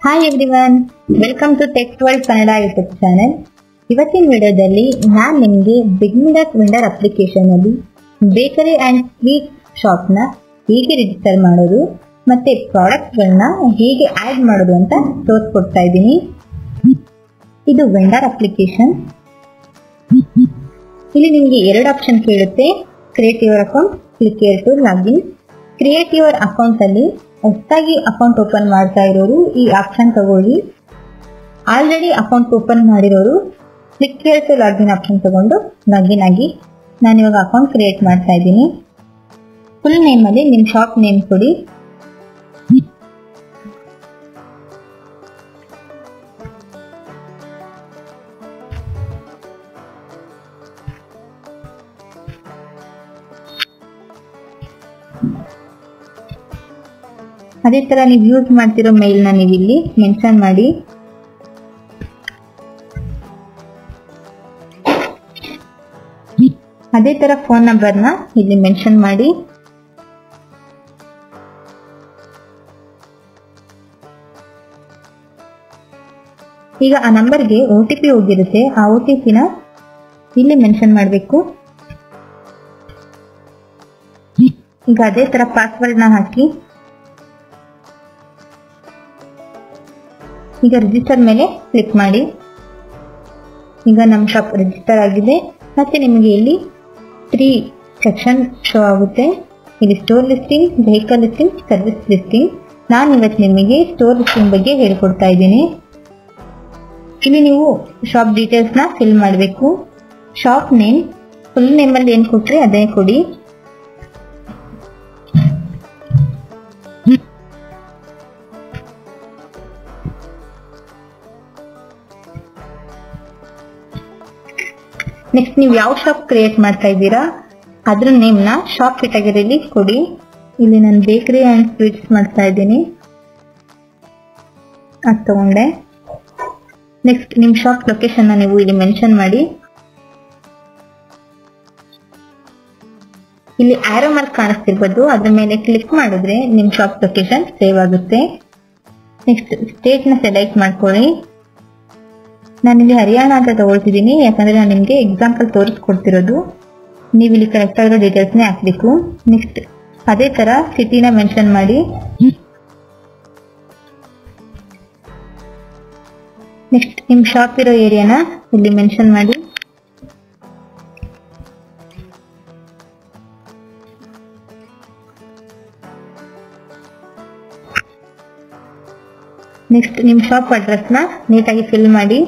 hi everyone welcome to tech world Kannada YouTube channel ಇವತ್ತಿನ ವಿಡಿಯೋದಲ್ಲಿ ನಾನು ನಿಮಗೆ ಬಿಗ್ಮಿಡರ್ ವಿಂಡರ್ ಅಪ್ಲಿಕೇಶನ್ ಅಲ್ಲಿ ಬೇಕರಿ ಅಂಡ್ ಸ್ವೀಟ್ ಶಾಪ್ ನ ಹೇಗೆ ರಿಜಿಸ್ಟರ್ ಮಾಡೋದು ಮತ್ತೆ ಪ್ರಾಡಕ್ಟ್ಗಳನ್ನ ಹೇಗೆ ಆಡ್ ಮಾಡೋದು ಅಂತ ತೋರಿಸ್ಕೊಡ್ತಾ ಇದ್ದೀನಿ ಇದು ವೆಂಡರ್ ಅಪ್ಲಿಕೇಶನ್ ಇಲ್ಲಿ ನಿಮಗೆ ಎರಡು ಆಪ್ಷನ್ ಕೇಳುತ್ತೆ create your account click here to login create your account ಅಲ್ಲಿ ಹೊಸದಾಗಿ ಅಕೌಂಟ್ ಓಪನ್ ಮಾಡ್ತಾ ಇರೋರು ಈ ಆಪ್ಷನ್ ತಗೊಳ್ಳಿ ಆಲ್ರೆಡಿ ಅಕೌಂಟ್ ಓಪನ್ ಮಾಡಿರೋರು click here to login option ತಗೊಂಡು ಲಾಗಿನ್ ಆಗಿ ನಾನು ಇವಾಗ ಅಕೌಂಟ್ ಕ್ರಿಯೇಟ್ ಮಾಡ್ತಾ ಇದ್ದೀನಿ ಫುಲ್ ನೇಮ್ ಅಲ್ಲಿ ನಿಮ್ಮ ಶಾಪ್ ನೇಮ್ ಕೊಡಿ ಅದೇ ತರ ನೀವು ಯೂಸ್ ಮಾಡ್ತಿರೋ ಮೇಲ್ನ ನೀವು ಇಲ್ಲಿ ಮೆನ್ಷನ್ ಮಾಡಿ ಅದೇ ತರ ಫೋನ್ ನಂಬರ್ನ ಇಲ್ಲಿ ಮೆನ್ಷನ್ ಮಾಡಿ ಈಗ ಆ ನಂಬರ್ಗೆ ಒ ಟಿ ಪಿ ಹೋಗಿರುತ್ತೆ ಆ ಒ ಟಿ ಪಿನ ಇಲ್ಲಿ ಮೆನ್ಷನ್ ಮಾಡಬೇಕು ಈಗ ಅದೇ ತರ ಪಾಸ್ವರ್ಡ್ನ ಹಾಕಿ ಈಗ ರಿಜಿಸ್ಟರ್ ಮೇಲೆ ಕ್ಲಿಕ್ ಮಾಡಿ ಈಗ ನಮ್ಮ ಶಾಪ್ ರಿಜಿಸ್ಟರ್ ಆಗಿದೆ ಮತ್ತೆ ನಿಮಗೆ ಇಲ್ಲಿ ತ್ರೀ ಸೆಕ್ಷನ್ ಶೋ ಆಗುತ್ತೆ ಇಲ್ಲಿ store listing vehicle listing service listing ನಾನು ಇವತ್ತು ನಿಮಗೆ ಸ್ಟೋರ್ ಲಿಸ್ಟಿಂಗ್ ಬಗ್ಗೆ ಹೇಳ್ಕೊಡ್ತಾ ಇದ್ದೀನಿ ಇಲ್ಲಿ ನೀವು ಶಾಪ್ ಡೀಟೇಲ್ಸ್ನ ಫಿಲ್ ಮಾಡಬೇಕು ಶಾಪ್ ನೇಮ್ ಫುಲ್ ನೇಮಲ್ಲಿ ಏನು ಕೊಟ್ರೆ ಅದೇ ಕೊಡಿ ನೆಕ್ಸ್ಟ್ ನೀವು ಯಾವ ಶಾಪ್ ಕ್ರಿಯೇಟ್ ಮಾಡ್ತಾ ಇದ್ದೀರಾ ಅದ್ರ ನೇಮ್ನ ಶಾಪ್ ಕೆಟಗರಿಲಿ ಕೊಡಿ ಇಲ್ಲಿ ನಾನು ಬೇಕರಿ ಆ್ಯಂಡ್ ಸ್ವೀಟ್ಸ್ ಮಾಡ್ತಾ ಇದ್ದೀನಿ ಅದು ತಗೊಂಡೆ ನೆಕ್ಸ್ಟ್ ನಿಮ್ಮ ಶಾಪ್ ಲೊಕೇಶನ್ನ ನೀವು ಇಲ್ಲಿ ಮೆನ್ಷನ್ ಮಾಡಿ ಇಲ್ಲಿ ಆರೋ ಮಾರ್ಕ್ ಕಾಣಿಸ್ತಿರ್ಬೋದು ಅದ್ರ ಮೇಲೆ ಕ್ಲಿಕ್ ಮಾಡಿದ್ರೆ ನಿಮ್ಮ ಶಾಪ್ ಲೊಕೇಶನ್ ಸೇವ್ ಆಗುತ್ತೆ ನೆಕ್ಸ್ಟ್ ಸ್ಟೇಟ್ನ ಸೆಲೆಕ್ಟ್ ಮಾಡ್ಕೊಳ್ಳಿ ನಾನಿಲ್ಲಿ ಹರಿಯಾಣ ಅಂತ ತಗೊಳ್ತಿದ್ದೀನಿ ಯಾಕಂದ್ರೆ ನಾನು ನಿಮಗೆ ಎಕ್ಸಾಂಪಲ್ ತೋರಿಸ್ಕೊಡ್ತಿರೋದು ನೀವು ಇಲ್ಲಿ ಕರೆಕ್ಟ್ ಆಗಿರೋ ಡೀಟೇಲ್ಸ್ನೇ ಹಾಕ್ಬೇಕು ನೆಕ್ಸ್ಟ್ ಅದೇ ತರ ಸಿಟಿನ ಮೆನ್ಷನ್ ಮಾಡಿ ನೆಕ್ಸ್ಟ್ ನಿಮ್ಮ ಶಾಪ್ ಇರೋ ಏರಿಯಾನ ಇಲ್ಲಿ ಮೆನ್ಷನ್ ಮಾಡಿ ನೆಕ್ಸ್ಟ್ ನಿಮ್ಮ ಶಾಪ್ ಅಡ್ರೆಸ್ನ ನೀಟಾಗಿ ಫಿಲ್ ಮಾಡಿ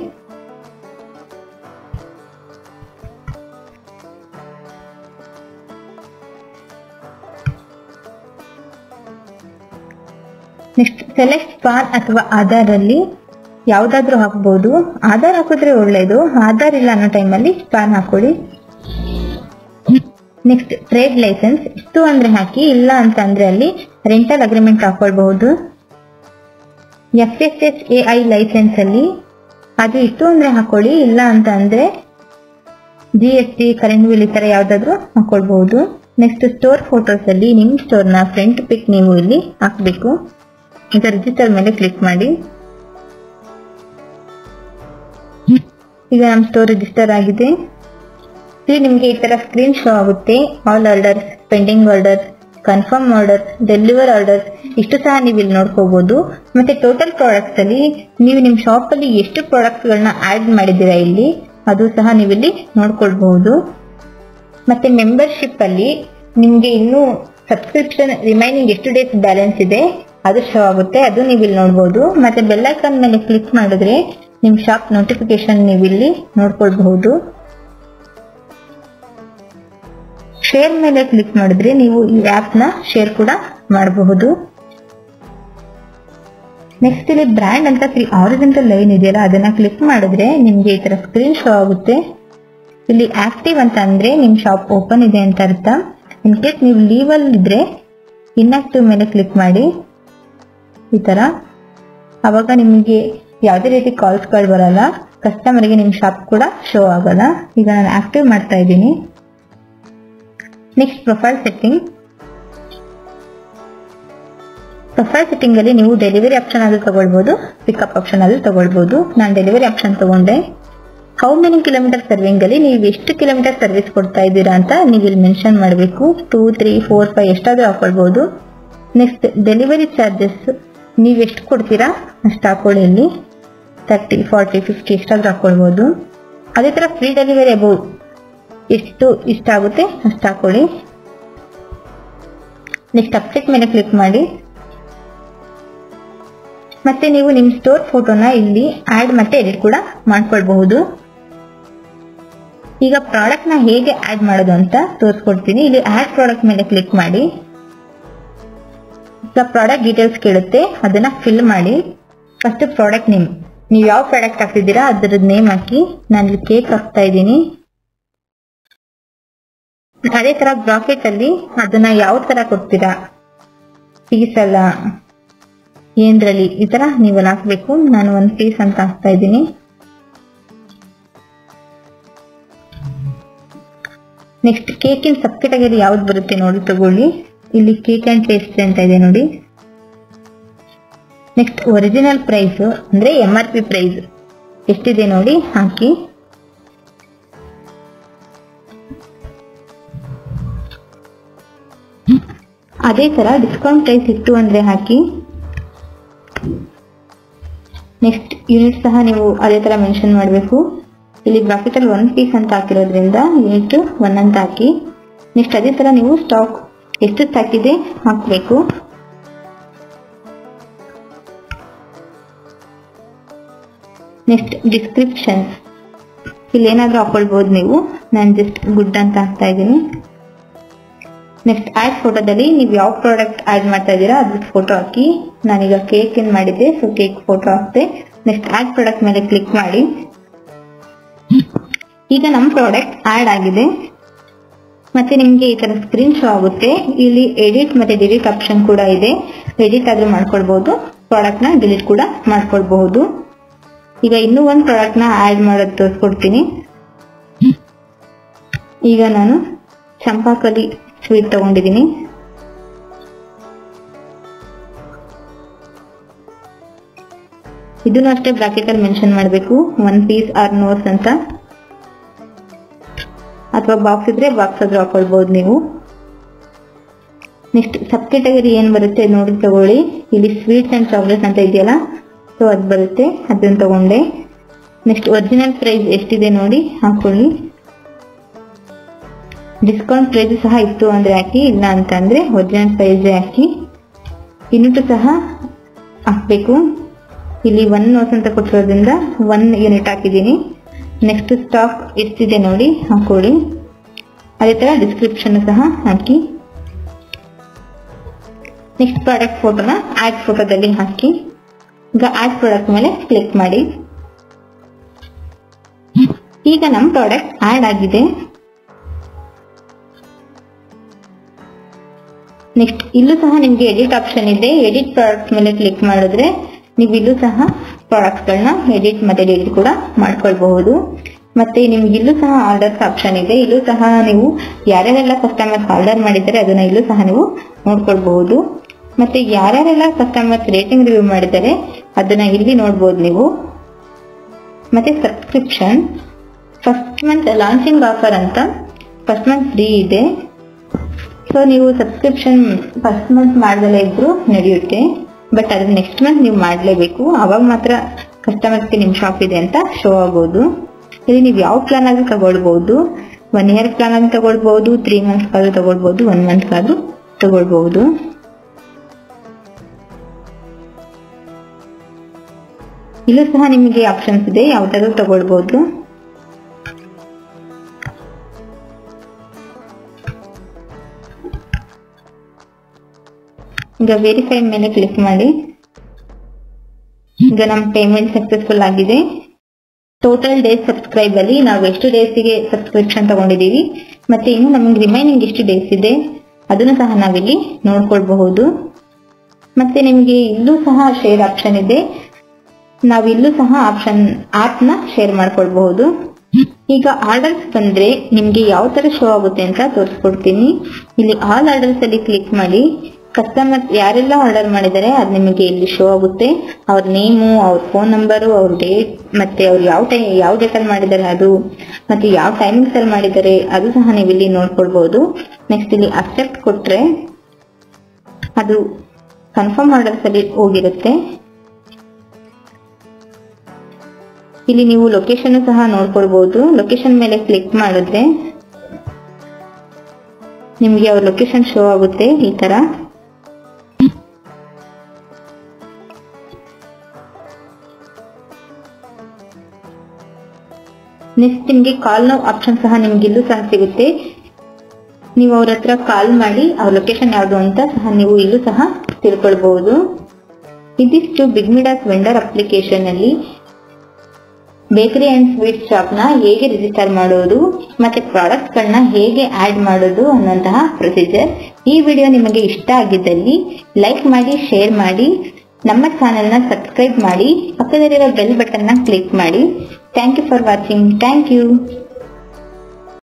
ನೆಕ್ಸ್ಟ್ ಸೆಲೆಕ್ಟ್ ಪಾನ್ ಅಥವಾ ಆಧಾರ್ ಅಲ್ಲಿ ಯಾವ್ದಾದ್ರೂ ಹಾಕ್ಬೋದು ಆಧಾರ್ ಹಾಕಿದ್ರೆ ಒಳ್ಳೇದು ಆಧಾರ್ ಇಲ್ಲ ಅನ್ನೋ ಟೈಮಲ್ಲಿ ಪಾನ್ ಹಾಕೊಳ್ಳಿ ನೆಕ್ಸ್ಟ್ ಟ್ರೇಡ್ ಲೈಸೆನ್ಸ್ ಇಷ್ಟು ಅಂದ್ರೆ ಹಾಕಿ ಇಲ್ಲ ಅಂತ ಅಂದ್ರೆ ಅಲ್ಲಿ ರೆಂಟಲ್ ಅಗ್ರಿಮೆಂಟ್ ಹಾಕೊಳ್ಬಹುದು F S S A I license ಅಲ್ಲಿ ಅದು ಇತ್ತು ಅಂದ್ರೆ ಹಾಕೊಳ್ಳಿ ಇಲ್ಲ ಅಂತ ಅಂದ್ರೆ G S T current bill ಈ ತರ ಯಾವ್ದಾದ್ರು ಹಾಕೊಳ್ಬಹುದು ನೆಕ್ಸ್ಟ್ ಸ್ಟೋರ್ ಫೋಟೋಸ್ ಅಲ್ಲಿ ನಿಮ್ ಸ್ಟೋರ್ ನ ಫ್ರಂಟ್ ಪಿಕ್ ನೀವು ಇಲ್ಲಿ ಹಾಕ್ಬೇಕು ಈಗ ರಿಜಿಸ್ಟರ್ ಮೇಲೆ ಕ್ಲಿಕ್ ಮಾಡಿ ಈಗ ನಮ್ಮ ಸ್ಟೋರ್ ರಿಜಿಸ್ಟರ್ ಆಗಿದೆ ಇಲ್ಲಿ ನಿಮಗೆ ಈ ತರ ಸ್ಕ್ರೀನ್ ಶೋ ಆಗುತ್ತೆ all orders pending order confirm order deliver order ಇಷ್ಟು ಸಹ ನೀವು ಇಲ್ಲಿ ನೋಡ್ಕೋಬಹುದು ಮತ್ತೆ ಟೋಟಲ್ ಪ್ರಾಡಕ್ಟ್ಸ್ ಅಲ್ಲಿ ನೀವು ನಿಮ್ಮ ಶಾಪ್ ಅಲ್ಲಿ ಎಷ್ಟು ಪ್ರಾಡಕ್ಟ್ಸ್ ಗಳನ್ನ ಆಡ್ ಮಾಡಿದ್ದೀರಾ ಇಲ್ಲಿ ಅದು ಸಹ ನೀವು ಇಲ್ಲಿ ನೋಡ್ಕೊಳ್ಬಹುದು ಮತ್ತೆ ಮೆಂಬರ್ಶಿಪ್ ಅಲ್ಲಿ ನಿಮ್ಗೆ ಇನ್ನು ಸಬ್ಸ್ಕ್ರಿಪ್ಷನ್ ರಿಮೈನಿಂಗ್ ಎಷ್ಟು ಡೇಸ್ ಬ್ಯಾಲೆನ್ಸ್ ಇದೆ ಅದು ಶೋ ಆಗುತ್ತೆ ಅದು ನೀವು ಇಲ್ಲಿ ನೋಡಬಹುದು ಮತ್ತೆ ಬೆಲ್ಲೈಕನ್ ಮೇಲೆ ಕ್ಲಿಕ್ ಮಾಡಿದ್ರೆ ನಿಮ್ ಶಾಪ್ ನೋಟಿಫಿಕೇಶನ್ ನೀವು ಇಲ್ಲಿ ನೋಡ್ಕೊಳ್ಬಹುದು ಶೇರ್ ಮೇಲೆ ಕ್ಲಿಕ್ ಮಾಡಿದ್ರೆ ನೀವು ಈ ಆಪ್ ನ ಶೇರ್ ಕೂಡ ಮಾಡಬಹುದು ನೆಕ್ಸ್ಟ್ ಇಲ್ಲಿ ಬ್ರ್ಯಾಂಡ್ ಅಂತ ಆರಿಜಿನಲ್ ಲೈನ್ ಇದೆಯಲ್ಲ ಅದನ್ನ ಕ್ಲಿಕ್ ಮಾಡಿದ್ರೆ ನಿಮ್ಗೆ ಈ ತರ ಸ್ಕ್ರೀನ್ ಶೋ ಆಗುತ್ತೆ ಇಲ್ಲಿ ಆಕ್ಟಿವ್ ಅಂತ ಅಂದ್ರೆ ನಿಮ್ ಶಾಪ್ ಓಪನ್ ಇದೆ ಅಂತ ಅರ್ಥ ಇನ್ ಕೇಸ್ ನೀವು ಲೀವ್ ಅಲ್ಲಿ ಇದ್ರೆ ಇನ್ಆಕ್ಟಿವ್ ಮೇಲೆ ಕ್ಲಿಕ್ ಮಾಡಿ ಈ ತರ ಅವಾಗ ನಿಮಗೆ ಯಾವುದೇ ರೀತಿ ಕಾಲ್ಸ್ಗಳು ಬರಲ್ಲ ಕಸ್ಟಮರ್ಗೆ ನಿಮ್ ಶಾಪ್ ಕೂಡ ಶೋ ಆಗಲ್ಲ ಈಗ ನಾನು ಆಕ್ಟಿವ್ ಮಾಡ್ತಾ ಇದ್ದೀನಿ next profile setting profile setting ಅಲ್ಲಿ ನೀವು ಡೆಲಿವರಿ ಆಪ್ಷನ್ ಆದ್ರೂ ತಗೊಳ್ಬಹುದು ಪಿಕಪ್ ಆಪ್ಷನ್ ಆದ್ರೂ ತಗೊಳ್ಬಹುದು ನಾನು ಡೆಲಿವರಿ ಆಪ್ಷನ್ ತಗೊಂಡೆ ಹೌ ಮೆನಿ ಕಿಲೋಮೀಟರ್ ಸರ್ವಿಂಗ್ ಅಲ್ಲಿ ನೀವು ಎಷ್ಟು ಕಿಲೋಮೀಟರ್ ಸರ್ವಿಸ್ ಕೊಡ್ತಾ ಇದ್ದೀರಾ ಅಂತ ನೀವು ಇಲ್ಲಿ ಮೆನ್ಷನ್ ಮಾಡಬೇಕು ಟೂ ತ್ರೀ ಫೋರ್ ಫೈವ್ ಎಷ್ಟಾದ್ರೂ ಹಾಕೊಳ್ಬಹುದು ನೆಕ್ಸ್ಟ್ ಡೆಲಿವರಿ ಚಾರ್ಜಸ್ ನೀವು ಎಷ್ಟು ಕೊಡ್ತೀರಾ ಅಷ್ಟು ಹಾಕೊಳ್ಳಿ ಇಲ್ಲಿ ತರ್ಟಿ ಫಾರ್ಟಿ ಫಿಫ್ಟಿ ಎಷ್ಟಾದ್ರೂ ಹಾಕೊಳ್ಬಹುದು ಅದೇ ತರ ಫ್ರೀ ಡೆಲಿವರಿ ಅಬೌವ್ ಎಷ್ಟು ಇಷ್ಟ ಆಗುತ್ತೆ ಅಷ್ಟು ಹಾಕೊಳ್ಳಿ ನೆಕ್ಸ್ಟ್ ಅಪ್ಡೇಟ್ ಮೇಲೆ ಕ್ಲಿಕ್ ಮಾಡಿ ಮತ್ತೆ ನೀವು ನಿಮ್ಮ ಸ್ಟೋರ್ ಫೋಟೋನ ಇಲ್ಲಿ ಆಡ್ ಮತ್ತೆ ಎಡಿಟ್ ಕೂಡ ಮಾಡ್ಕೊಳ್ಬಹುದು ಈಗ ಪ್ರಾಡಕ್ಟ್ ನ ಹೇಗೆ ಆಡ್ ಮಾಡೋದು ಅಂತ ತೋರಿಸ್ಕೊಡ್ತೀನಿ ಇಲ್ಲಿ ಆಡ್ ಪ್ರಾಡಕ್ಟ್ ಮೇಲೆ ಕ್ಲಿಕ್ ಮಾಡಿ ಈಗ ಪ್ರಾಡಕ್ಟ್ ಡೀಟೇಲ್ಸ್ ಕೇಳುತ್ತೆ ಅದನ್ನ ಫಿಲ್ ಮಾಡಿ ಫಸ್ಟ್ ಪ್ರಾಡಕ್ಟ್ ನೇಮ್ ನೀವು ಯಾವ ಪ್ರಾಡಕ್ಟ್ ಹಾಕ್ತಿದ್ದೀರಾ ಅದರದ್ದು ನೇಮ್ ಹಾಕಿ ನಾನು ಇಲ್ಲಿ ಕೇಕ್ ಹಾಕ್ತಾ ಇದ್ದೀನಿ ಅದೇ ತರ ಬ್ರಾಕೆಟ್ ಅಲ್ಲಿ ಅದನ್ನ ಯಾವ ತರ ಕೊಡ್ತೀರಾ ಪೀಸ್ ಅಲ್ಲ ಏನ್ರಲ್ಲಿ ಈ ತರ ನೀವೆಲ್ಲ ಹಾಕ್ಬೇಕು ನಾನು ಒಂದ್ ಪೀಸ್ ಅಂತ ಹಾಕ್ತಾ ಇದ್ದೀನಿ ನೆಕ್ಸ್ಟ್ ಕೇಕಿನ ಸಬ್ ಕೆಟಗರಿ ಯಾವ್ದು ಬರುತ್ತೆ ನೋಡಿ ತಗೊಳ್ಳಿ ಇಲ್ಲಿ ಕೇಕ್ ಅಂಡ್ ಪೇಸ್ಟ್ರಿ ಅಂತ ಇದೆ ನೋಡಿ ನೆಕ್ಸ್ಟ್ ಒರಿಜಿನಲ್ ಪ್ರೈಸ್ ಅಂದ್ರೆ ಎಂ ಆರ್ ಪಿ ಪ್ರೈಸ್ ಎಷ್ಟಿದೆ ನೋಡಿ ಹಾಕಿ ಅದೇ ತರ ಡಿಸ್ಕೌಂಟ್ ಪ್ರೈಸ್ ಇತ್ತು ಅಂದ್ರೆ ಹಾಕಿ ನೆಕ್ಸ್ಟ್ ಯೂನಿಟ್ ಸಹ ನೀವು ಅದೇ ತರ ಮೆನ್ಷನ್ ಮಾಡಬೇಕು ಇಲ್ಲಿ ಬ್ರಾಕೆಟ್ ಅಲ್ಲಿ ಒನ್ ಪೀಸ್ ಅಂತ ಹಾಕಿರೋದ್ರಿಂದ ಯೂನಿಟ್ ಒನ್ ಅಂತ ಹಾಕಿ ನೆಕ್ಸ್ಟ್ ಅದೇ ತರ ನೀವು ಸ್ಟಾಕ್ ಎಷ್ಟು ಹಾಕಿದೆ ಹಾಕಬೇಕು ನೆಕ್ಸ್ಟ್ ಡಿಸ್ಕ್ರಿಪ್ಷನ್ ಇಲ್ಲಿ ಏನಾದ್ರೂ ಹಾಕೊಳ್ಬಹುದು ನೀವು ನಾನು ಜಸ್ಟ್ ಗುಡ್ ಅಂತ ಹಾಕ್ತಾ ಇದ್ದೀನಿ ನೆಕ್ಸ್ಟ್ ಆಡ್ ಫೋಟೋದಲ್ಲಿ ನೀವು ಯಾವ ಪ್ರಾಡಕ್ಟ್ ಆಡ್ ಮಾಡ್ತಾ ಇದ್ದೀರಾ ಅದ್ರ ಫೋಟೋ ಹಾಕಿ ನಾನೀಗ ಕೇಕ್ ಏನ್ ಮಾಡಿದ್ದೆ ಸೊ ಕೇಕ್ ಫೋಟೋ ಹಾಕ್ತೆ ನೆಕ್ಸ್ಟ್ ಆಡ್ ಪ್ರಾಡಕ್ಟ್ ಮೇಲೆ ಕ್ಲಿಕ್ ಮಾಡಿ ಈಗ ನಮ್ಮ ಪ್ರಾಡಕ್ಟ್ ಆಡ್ ಆಗಿದೆ ಮತ್ತೆ ನಿಮ್ಗೆ ಈ ತರ ಸ್ಕ್ರೀನ್ ಶೋ ಆಗುತ್ತೆ ಇಲ್ಲಿ ಎಡಿಟ್ ಮತ್ತೆ ಡಿಲೀಟ್ ಆಪ್ಷನ್ ಕೂಡ ಇದೆ ಎಡಿಟ್ ಆದ್ರೂ ಮಾಡ್ಕೊಳ್ಬಹುದು ಪ್ರಾಡಕ್ಟ್ ನ ಡಿಲೀಟ್ ಕೂಡ ಮಾಡ್ಕೊಳ್ಬಹುದು ಈಗ ಇನ್ನೂ ಒಂದು ಪ್ರಾಡಕ್ಟ್ ನ ಆಡ್ ಮಾಡೋದು ತೋರಿಸ್ಕೊಡ್ತೀನಿ ಈಗ ನಾನು ಚಂಪಾಕಲಿ ಸ್ವೀಟ್ ತಗೊಂಡಿದ್ದೀನಿ ಇದನ್ನು ಅಷ್ಟೇ ಬ್ರಾಕೆಟ್ ಅಲ್ಲಿ ಮೆನ್ಷನ್ ಮಾಡಬೇಕು ಒನ್ ಪೀಸ್ ಆರ್ ನೋರ್ಸ್ ಅಂತ ಅಥವಾ ಬಾಕ್ಸ್ ಇದ್ರೆ ಬಾಕ್ಸ್ ಆದ್ರೂ ಹಾಕೊಳ್ಬಹುದು ನೀವು ನೆಕ್ಸ್ಟ್ ಸಬ್ ಕೆಟಗರಿ ಏನ್ ಬರುತ್ತೆ ನೋಡಿ ತಗೊಳ್ಳಿ ಇಲ್ಲಿ ಸ್ವೀಟ್ಸ್ ಅಂಡ್ ಚಾಕ್ಲೇಟ್ಸ್ ಅಂತ ಇದೆಯಲ್ಲ ಸೊ ಅದು ಬರುತ್ತೆ ಅದನ್ನ ತಗೊಂಡೆ ನೆಕ್ಸ್ಟ್ ಒರಿಜಿನಲ್ ಪ್ರೈಸ್ ಎಷ್ಟಿದೆ ನೋಡಿ ಹಾಕೊಳ್ಳಿ ಡಿಸ್ಕೌಂಟ್ ಪ್ರೈಸ್ ಸಹ ಇತ್ತು ಅಂದ್ರೆ ಹಾಕಿ ಇಲ್ಲ ಅಂತ ಅಂದ್ರೆ ಒರಿಜಿನಲ್ ಪ್ರೈಸ್ ಹಾಕಿ ಯೂನಿಟ್ ಸಹ ಹಾಕ್ಬೇಕು ಇಲ್ಲಿ ಒನ್ ನೋಟ್ಸ್ ಅಂತ ಕೊಟ್ಟಿರೋದ್ರಿಂದ ಒನ್ ಯೂನಿಟ್ ಹಾಕಿದ್ದೀನಿ ನೆಕ್ಸ್ಟ್ ಸ್ಟಾಕ್ ಎಷ್ಟಿದೆ ನೋಡಿ ಹಾಕೊಳ್ಳಿ ಅದೇ ತರ ಡಿಸ್ಕ್ರಿಪ್ಷನ್ ಸಹ ಹಾಕಿ ನೆಕ್ಸ್ಟ್ ಪ್ರಾಡಕ್ಟ್ ಫೋಟೋನ ಆಡ್ ಫೋಟೋದಲ್ಲಿ ಹಾಕಿ ಈಗ ಆಡ್ ಪ್ರಾಡಕ್ಟ್ ಮೇಲೆ ಕ್ಲಿಕ್ ಮಾಡಿ ಈಗ ನಮ್ಮ ಪ್ರಾಡಕ್ಟ್ ಆಡ್ ಆಗಿದೆ ನೆಕ್ಸ್ಟ್ ಇಲ್ಲೂ ಸಹ ನಿಮ್ಗೆ ಎಡಿಟ್ ಆಪ್ಷನ್ ಇದೆ ಎಡಿಟ್ ಪ್ರಾಡಕ್ಟ್ ಮೇಲೆ ಕ್ಲಿಕ್ ಮಾಡಿದ್ರೆ ನೀವು ಇಲ್ಲೂ ಸಹ ಪ್ರಾಡಕ್ಟ್ಸ್ ಗಳನ್ನ ಎಡಿಟ್ ಮತ್ತೆ ಡಿಲೀಟ್ ಕೂಡ ಮಾಡ್ಕೊಳ್ಬಹುದು ಮತ್ತೆ ನಿಮ್ಗೆ ಇಲ್ಲೂ ಸಹ ಆರ್ಡರ್ಸ್ ಆಪ್ಷನ್ ಇದೆ ಇಲ್ಲೂ ಸಹ ನೀವು ಯಾರ್ಯಾರೆಲ್ಲ ಕಸ್ಟಮರ್ಸ್ ಆರ್ಡರ್ ಮಾಡಿದ್ದಾರೆ ಅದನ್ನ ಇಲ್ಲೂ ಸಹ ನೀವು ನೋಡ್ಕೊಳ್ಬಹುದು ಮತ್ತೆ ಯಾರ್ಯಾರೆಲ್ಲ ಕಸ್ಟಮರ್ಸ್ ರೇಟಿಂಗ್ ರಿವ್ಯೂ ಮಾಡಿದ್ದಾರೆ ಅದನ್ನ ಇಲ್ಲಿ ನೋಡ್ಬೋದು ನೀವು ಮತ್ತೆ subscription first month launching offer ಅಂತ ಫಸ್ಟ್ ಮಂತ್ ಫ್ರೀ ಇದೆ ಸೊ ನೀವು ಸಬ್ಸ್ಕ್ರಿಪ್ಷನ್ ಫಸ್ಟ್ ಮಂತ್ ಮಾಡ್ದಲೇ ಇದ್ರು ನಡೆಯುತ್ತೆ ಬಟ್ ಅದ್ರ ನೆಕ್ಸ್ಟ್ ಮಂತ್ ನೀವು ಮಾಡಲೇಬೇಕು ಅವಾಗ ಮಾತ್ರ ಕಸ್ಟಮರ್ಸ್ಗೆ ನಿಮ್ಮ ಶಾಪ್ ಇದೆ ಅಂತ ಶೋ ಆಗೋದು ಇಲ್ಲಿ ನೀವು ಯಾವ ಪ್ಲಾನ್ ಆದ್ರೂ ತಗೊಳ್ಬಹುದು ಒನ್ ಇಯರ್ ಪ್ಲಾನ್ ಆದ್ರೂ ತಗೊಳ್ಬಹುದು ತ್ರೀ ಮಂತ್ಸ್ ಆದ್ರೂ ತಗೊಳ್ಬಹುದು ಒನ್ ಮಂತ್ ಆದ್ರೂ ತಗೊಳ್ಬಹುದು ಇಲ್ಲೂ ಸಹ ನಿಮಗೆ ಆಪ್ಷನ್ಸ್ ಇದೆ ಯಾವ್ದಾದ್ರು ತಗೊಳ್ಬಹುದು ಈಗ ವೆರಿಫೈ ಮೇಲೆ ಕ್ಲಿಕ್ ಮಾಡಿ ಈಗ ನಮ್ಮ ಪೇಮೆಂಟ್ ಸಕ್ಸಸ್ಫುಲ್ ಆಗಿದೆ ಟೋಟಲ್ ಡೇಸ್ ಸಬ್ಸ್ಕ್ರೈಬ್ ಅಲ್ಲಿ ನಾವು ಎಷ್ಟು ಡೇಸ್ಗೆ ಸಬ್ಸ್ಕ್ರಿಪ್ಷನ್ ತಗೊಂಡಿದೀವಿ ಮತ್ತೆ ಇನ್ನು ನಮ್ಗೆ ರಿಮೈನಿಂಗ್ ಎಷ್ಟು ಡೇಸ್ ಇದೆ ಅದನ್ನು ಸಹ ನಾವಿಲ್ಲಿ ನೋಡ್ಕೊಳ್ಬಹುದು ಮತ್ತೆ ನಿಮಗೆ ಇಲ್ಲೂ ಸಹ ಶೇರ್ ಆಪ್ಷನ್ ಇದೆ ನಾವು ಇಲ್ಲೂ ಸಹ ಆಪ್ಷನ್ ಆಪ್ ನ ಶೇರ್ ಮಾಡ್ಕೊಳ್ಬಹುದು ಈಗ ಆರ್ಡರ್ಸ್ ಬಂದ್ರೆ ನಿಮ್ಗೆ ಯಾವ ತರ ಶೋ ಆಗುತ್ತೆ ಅಂತ ತೋರಿಸ್ಕೊಡ್ತೀನಿ ಇಲ್ಲಿ ಆಲ್ ಆರ್ಡರ್ಸ್ ಅಲ್ಲಿ ಕ್ಲಿಕ್ ಮಾಡಿ ಕಸ್ಟಮರ್ ಯಾರೆಲ್ಲ ಆರ್ಡರ್ ಮಾಡಿದ್ದಾರೆ ಅದು ನಿಮಗೆ ಇಲ್ಲಿ ಶೋ ಆಗುತ್ತೆ ಅವ್ರ ನೇಮು ಅವ್ರ ಫೋನ್ ನಂಬರು ಅವ್ರ ಡೇಟ್ ಮತ್ತೆ ಅವ್ರು ಯಾವ ಟೈಮ್ ಯಾವ ಡೇಟಲ್ಲಿ ಮಾಡಿದ್ದಾರೆ ಅದು ಮತ್ತೆ ಯಾವ ಟೈಮಿಂಗ್ಸ್ ಅಲ್ಲಿ ಮಾಡಿದ್ದಾರೆ ಅದು ಸಹ ನೀವು ಇಲ್ಲಿ ನೋಡ್ಕೊಳ್ಬಹುದು ನೆಕ್ಸ್ಟ್ ಇಲ್ಲಿ ಅಕ್ಸೆಪ್ಟ್ ಕೊಟ್ರೆ ಅದು ಕನ್ಫರ್ಮ್ ಆರ್ಡರ್ಸ್ ಅಲ್ಲಿ ಹೋಗಿರುತ್ತೆ ಇಲ್ಲಿ ನೀವು ಲೊಕೇಶನ್ ಸಹ ನೋಡ್ಕೊಳ್ಬಹುದು ಲೊಕೇಶನ್ ಮೇಲೆ ಕ್ಲಿಕ್ ಮಾಡಿದ್ರೆ ನಿಮಗೆ ಅವ್ರ ಲೊಕೇಶನ್ ಶೋ ಆಗುತ್ತೆ ಈ ತರ ನೆಕ್ಸ್ಟ್ ನಿಮಗೆ ಕಾಲ್ ನೋ ಆಪ್ಷನ್ ಸಹ ನಿಮ್ಗೆ ಇಲ್ಲೂ ಸಹ ಸಿಗುತ್ತೆ ನೀವು ಅವ್ರ ಹತ್ರ ಕಾಲ್ ಮಾಡಿ ಅವ್ರ ಲೊಕೇಶನ್ ಯಾವುದು ಅಂತ ಸಹ ನೀವು ಇಲ್ಲೂ ಸಹ ತಿಳ್ಕೊಳ್ಬಹುದು ಇದಿಷ್ಟು ಬಿಗ್ ಮಿಡಾಸ್ ವೆಂಡರ್ ಅಪ್ಲಿಕೇಶನ್ ಅಲ್ಲಿ ಬೇಕರಿ ಅಂಡ್ ಸ್ವೀಟ್ ಶಾಪ್ ನ ಹೇಗೆ ರಿಜಿಸ್ಟರ್ ಮಾಡೋದು ಮತ್ತೆ ಪ್ರಾಡಕ್ಟ್ಸ್ ಗಳನ್ನ ಹೇಗೆ ಆಡ್ ಮಾಡೋದು ಅನ್ನೋಂತಹ ಪ್ರೊಸೀಜರ್ ಈ ವಿಡಿಯೋ ನಿಮಗೆ ಇಷ್ಟ ಆಗಿದ್ದಲ್ಲಿ ಲೈಕ್ ಮಾಡಿ ಶೇರ್ ಮಾಡಿ ನಮ್ಮ ಚಾನೆಲ್ ನ ಸಬ್ಸ್ಕ್ರೈಬ್ ಮಾಡಿ ಪಕ್ಕದಲ್ಲಿರೋ ಬೆಲ್ ಬಟನ್ ನ ಕ್ಲಿಕ್ ಮಾಡಿ thank you for watching thank you